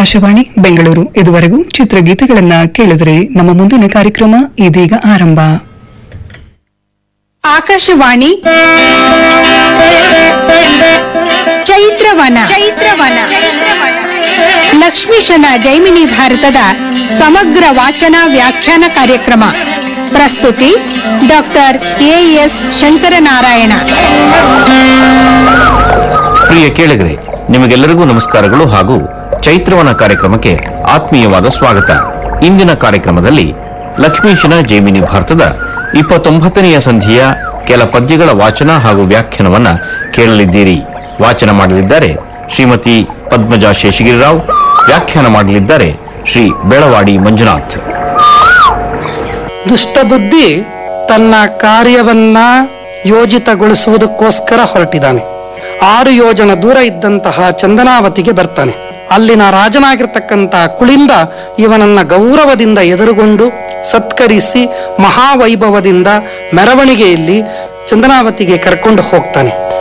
ಆಕಾಶವಾಣಿ ಬೆಂಗಳೂರು ಇದುವರೆಗೂ ಚಿತ್ರಗೀತೆಗಳನ್ನ ಕೇಳಿದರೆ ನಮ್ಮ ಮುಂದಿನ ಕಾರ್ಯಕ್ರಮ ಇದೀಗ ಆರಂಭ ಆಕಾಶವಾಣಿ ಚೈತ್ರವನ ಚೈತ್ರವನ ಲಕ್ಷ್ಮೀಶನ ಜೈಮಿನಿ ಭಾರತದ ಸಮಗ್ರ ವಾಚನ ವ್ಯಾಖ್ಯಾನ ಕಾರ್ಯಕ್ರಮ ಪ್ರಸ್ತುತಿ ಡಾಕ್ಟರ್ ಎಎಸ್ ಶಂಕರನಾರಾಯಣ ಪ್ರಿಯ ಕೇಳಿಗರೆ ನಿಮಗೆಲ್ಲರಿಗೂ ನಮಸ್ಕಾರಗಳು ಹಾಗೂ ಚೈತ್ರವನ ಕಾರ್ಯಕ್ರಮಕ್ಕೆ ಆತ್ಮೀಯವಾದ ಸ್ವಾಗತ ಇಂದಿನ ಕಾರ್ಯಕ್ರಮದಲ್ಲಿ ಲಕ್ಷ್ಮೀಶನ ಜೈಮಿನಿ ಭಾರತದ ಇಪ್ಪತ್ತೊಂಬತ್ತನೆಯ ಸಂಧಿಯ ಕೆಲ ಪದ್ಯಗಳ ವಾಚನ ಹಾಗೂ ವ್ಯಾಖ್ಯಾನವನ್ನ ಕೇಳಲಿದ್ದೀರಿ ವಾಚನ ಮಾಡಲಿದ್ದಾರೆ ಶ್ರೀಮತಿ ಪದ್ಮಜಾ ಶೇಷಗಿರಿರಾವ್ ವ್ಯಾಖ್ಯಾನ ಮಾಡಲಿದ್ದಾರೆ ಶ್ರೀ ಬೆಳವಾಡಿ ಮಂಜುನಾಥ್ ದುಷ್ಟಬುದ್ಧಿ ತನ್ನ ಕಾರ್ಯವನ್ನ ಯೋಜಿತಗೊಳಿಸುವುದಕ್ಕೋಸ್ಕರ ಹೊರಟಿದ್ದಾನೆ ಆರು ಯೋಜನ ದೂರ ಇದ್ದಂತಹ ಚಂದನಾವತಿಗೆ ಬರ್ತಾನೆ ಅಲ್ಲಿನ ರಾಜನಾಗಿರ್ತಕ್ಕಂಥ ಕುಳಿಂದ ಇವನನ್ನ ಗೌರವದಿಂದ ಎದುರುಗೊಂಡು ಸತ್ಕರಿಸಿ ಮಹಾವೈಭವದಿಂದ ಮೆರವಣಿಗೆಯಲ್ಲಿ ಚಂದನಾವತಿಗೆ ಕರ್ಕೊಂಡು ಹೋಗ್ತಾನೆ